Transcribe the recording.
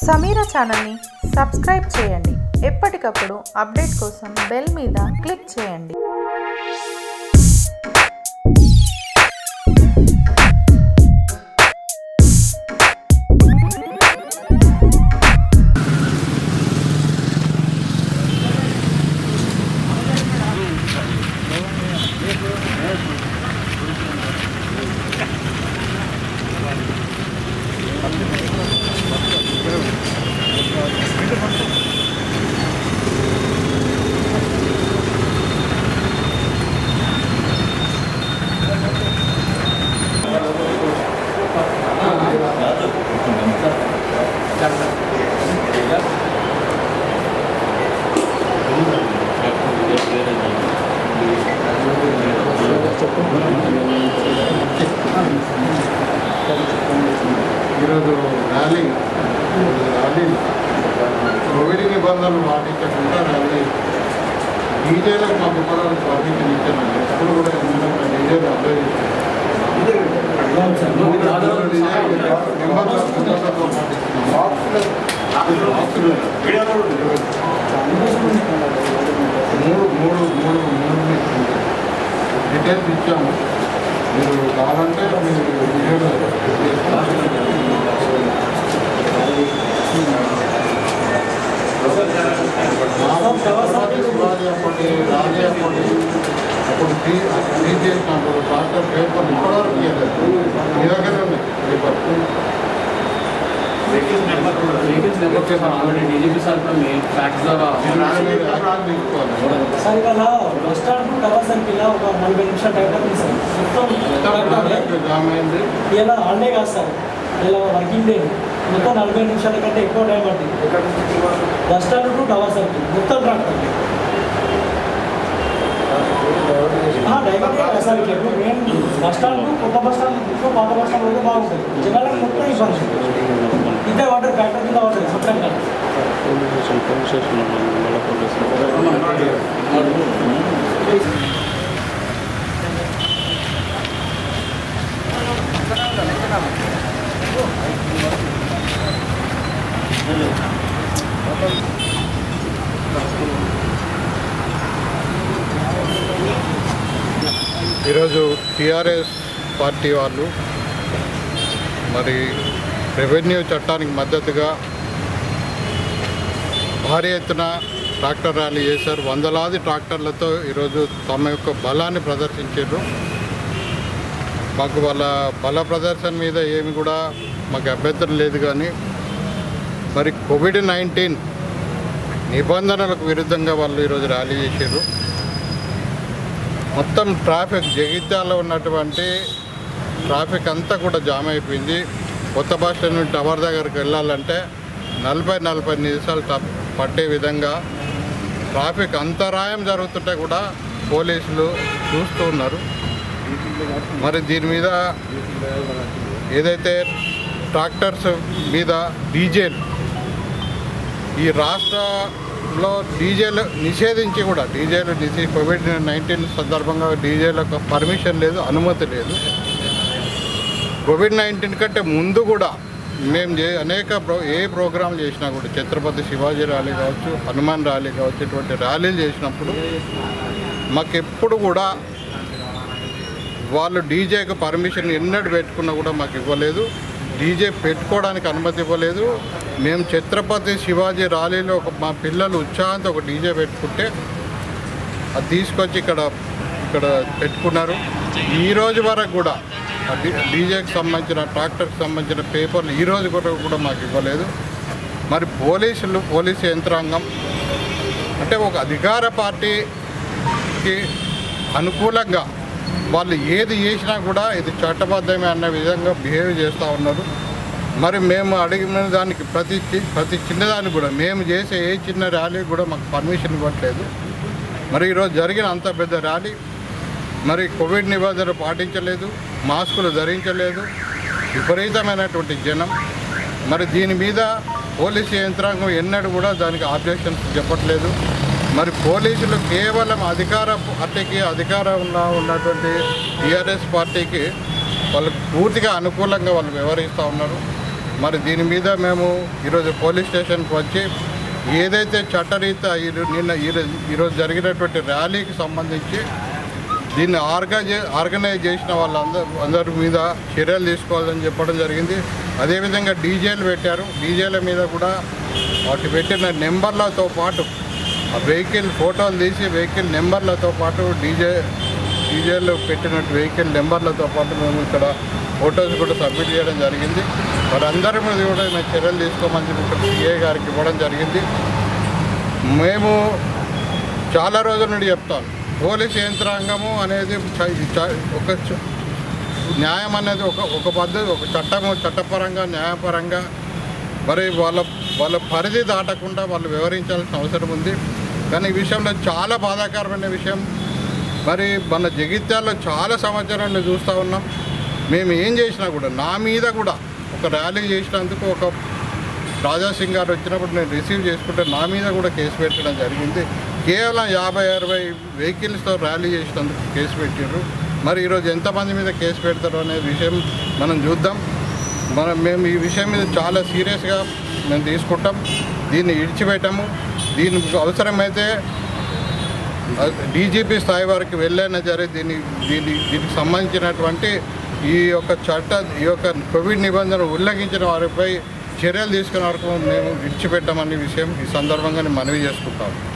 సమీరా ఛానల్ని సబ్స్క్రైబ్ చేయండి ఎప్పటికప్పుడు అప్డేట్ కోసం బెల్ మీద క్లిక్ చేయండి ఈరోజు ర్యాలీ ర్యాలీ కోవిడ్ నిబంధనలు పాటించకుండా ర్యాలీ డీజేలకు మాకు కూడా పర్మిషన్ ఇచ్చాను ఎప్పుడు కూడా ఎందుకంటే డీజేలు అప్లై మూడు మూడు మూడు మూడు డీటెయిల్స్ ఇచ్చాము మీరు కావాలంటే మీరు వీడియోలో శివాజీ అప్పటి రాజీ అప్పటి అప్పుడు టీ టీ చేసినప్పుడు డాక్టర్ పేపర్ ఇప్పటివరకు ఇవ్వలేదు మీ దగ్గర ఉన్నాయి paper vehicles number vehicles number చేసాం ఆల్రెడీ డీజీపీ సార్ కూడా మీ ఫ్యాక్స్ ద్వారా మీరు యాక్షన్ తీసుకోవాలి సార్ ఇవాళ bus stand to tower circle ఒక నలభై నిమిషాల టైం ఉంది సార్ మొత్తం ట్రాఫిక్ జామ్ అయింది ఇలా హాలిడే కాదు సార్ ఇలా వర్కింగ్ డే మొత్తం నలభై నిమిషాల కంటే ఎక్కువ టైం పట్టింది bus stand to tower circle మొత్తం ట్రాక్టర్ డైవర్ట్ కాదు సార్ ఇట్లా ఇప్పుడు మెయిన్ బస్ స్టాండ్ కొత్త బస్ స్టాండ్ ఇప్పుడు పాత బస్ స్టాండ్ అయితే బాగుంటుంది జనాలకు మొత్తం ఇబ్బంది ఇదే వాటర్ ఫ్యాక్టరీ కింద పడుతుంది మొత్తం కాదు ఈరోజు టీఆర్ఎస్ పార్టీ వాళ్ళు మరి రెవెన్యూ చట్టానికి మద్దతుగా భారీ ఎత్తున ట్రాక్టర్ ర్యాలీ చేశారు వందలాది ట్రాక్టర్లతో ఈరోజు తమ యొక్క బలాన్ని ప్రదర్శించారు మాకు వాళ్ళ బల ప్రదర్శన మీద ఏమి కూడా మాకు అభ్యంతరం లేదు కానీ మరి కోవిడ్ నైన్టీన్ నిబంధనలకు విరుద్ధంగా వాళ్ళు ఈరోజు ర్యాలీ చేశారు మొత్తం ట్రాఫిక్ జగిత్యాలలో ఉన్నటువంటి ట్రాఫిక్ అంతా కూడా జామ్ అయిపోయింది కొత్త బస్ స్టాండ్ నుండి టవర్ దగ్గరికి వెళ్ళాలంటే నలభై నలభై నిమిషాలు ట- పట్టే విధంగా ట్రాఫిక్ అంతరాయం జరుగుతుంటే కూడా పోలీసులు చూస్తూ ఉన్నారు మరి దీని మీద ఏదైతే ట్రాక్టర్స్ మీద డీజేలు ఈ రాష్ట్రంలో డీజేలు నిషేధించి కూడా డీజేలు నిషే కోవిడ్ నైన్టీన్ సందర్భంగా డీజేలకు పర్మిషన్ లేదు అనుమతి లేదు కోవిడ్ నైన్టీన్ కంటే ముందు కూడా మేము చే అనేక ప్రో ఏ ప్రోగ్రాం చేసినా కూడా ఛత్రపతి శివాజీ ర్యాలీ కావచ్చు హనుమాన్ ర్యాలీ కావచ్చు ఇటువంటి ర్యాలీలు చేసినప్పుడు మాకు ఎప్పుడు కూడా వాళ్ళు డీజేకి పర్మిషన్ ఎన్నడూ పెట్టుకున్నా కూడా మాకు ఇవ్వలేదు డీజే పెట్టుకోవడానికి అనుమతి ఇవ్వలేదు మేము ఛత్రపతి శివాజీ ర్యాలీలో ఒక మా పిల్లలు ఉత్సాహంతో ఒక డీజే పెట్టుకుంటే అది తీసుకొచ్చి ఇక్కడ ఇక్కడ పెట్టుకున్నారు ఈ రోజు వరకు కూడా ఆ డీ డీజేకి సంబంధించిన ట్రాక్టర్కి సంబంధించిన పేపర్లు ఈ రోజు వరకు కూడా మాకు ఇవ్వలేదు మరి పోలీసులు పోలీసు యంత్రాంగం అంటే ఒక అధికార పార్టీకి అనుకూలంగా వాళ్ళు ఏది చేసినా కూడా ఇది చట్టబద్ధమే అన్న విధంగా బిహేవ్ చేస్తూ ఉన్నారు మరి మేము అడిగిన దానికి ప్రతి చి- ప్రతి చిన్నదానికి కూడా మేము చేసే ఏ చిన్న ర్యాలీ కూడా మాకు పర్మిషన్ ఇవ్వట్లేదు మరి ఈరోజు జరిగిన అంత పెద్ద ర్యాలీ మరి కోవిడ్ నిబంధనలు పాటించలేదు మాస్కులు ధరించలేదు విపరీతమైనటువంటి జనం మరి దీని మీద పోలీసు యంత్రాంగం ఎన్నడూ కూడా దానికి ఆబ్జెక్షన్స్ చెప్పట్లేదు మరి పోలీసులు కేవలం అధికార పార్టీకి అధికారంలో ఉన్నటువంటి టీఆర్ఎస్ పార్టీకి వాళ్ళకు పూర్తిగా అనుకూలంగా వాళ్ళు వ్యవహరిస్తూ ఉన్నారు మరి దీని మీద మేము ఈరోజు పోలీస్ స్టేషన్కి వచ్చి ఏదైతే చట్టరీత ఈరో- నిన్న ఈరోజు ఈరోజు జరిగినటువంటి ర్యాలీకి సంబంధించి దీన్ని ఆర్గనైజ్ ఆర్గనైజ్ చేసిన వాళ్ళందరూ అందరి మీద చర్యలు తీసుకోవాలని చెప్పడం జరిగింది అదేవిధంగా డీజేలు పెట్టారు డీజేల మీద కూడా వాటి పెట్టిన నెంబర్లతో పాటు ఆ వెహికల్ ఫోటోలు తీసి వెహికల్ నెంబర్లతో పాటు డీజే డీజేలు పెట్టినట్టు వెహికల్ నెంబర్లతో పాటు మేము ఇక్కడ ఫొటోస్ కూడా సబ్మిట్ చేయడం జరిగింది వారందరి మీద కూడా మేము చర్యలు తీసుకోమని చెప్పి ఇక్కడ సిఏ గారికి ఇవ్వడం జరిగింది మేము చాలా రోజుల నుండి చెప్తాను పోలీస్ యంత్రాంగము అనేది చ- చ- ఒక చ- న్యాయం అనేది ఒక ఒక పద్ధతి ఒక చట్టము చట్టపరంగా న్యాయపరంగా మరి వాళ్ళ వాళ్ళ పరిధి దాటకుండా వాళ్ళు వివరించాల్సిన అవసరం ఉంది కానీ ఈ విషయంలో చాలా బాధాకరమైన విషయం మరి మన జగిత్యాల్లో చాలా సంవత్సరాలు చూస్తూ ఉన్నాం మేము ఏం చేసినా కూడా నా మీద కూడా ఒక ర్యాలీ చేసినందుకు ఒక రాజా సింగ్ గారు వచ్చినప్పుడు నేను రిసీవ్ చేసుకుంటే నా మీద కూడా కేసు పెట్టడం జరిగింది కేవలం యాభై అరవై వెహికల్స్తో ర్యాలీ చేసినందుకు కేసు పెట్టారు మరి ఈరోజు ఎంతమంది మీద కేసు పెడతారు అనే విషయం మనం చూద్దాం మనం మేము ఈ విషయం మీద చాలా సీరియస్గా మేము తీసుకుంటాం దీన్ని ఇడిచిపెట్టాము దీని అవసరమైతే డీజీపీ స్థాయి వరకు వెళ్ళైనా సరే దీని దీని దీనికి సంబంధించినటువంటి ఈ యొక్క చట్ట ఈ యొక్క కోవిడ్ నిబంధనలు ఉల్లంఘించిన వారిపై చర్యలు తీసుకునే వరకు మేము విడిచిపెట్టామనే విషయం ఈ సందర్భంగా నేను మనవి చేసుకుంటాము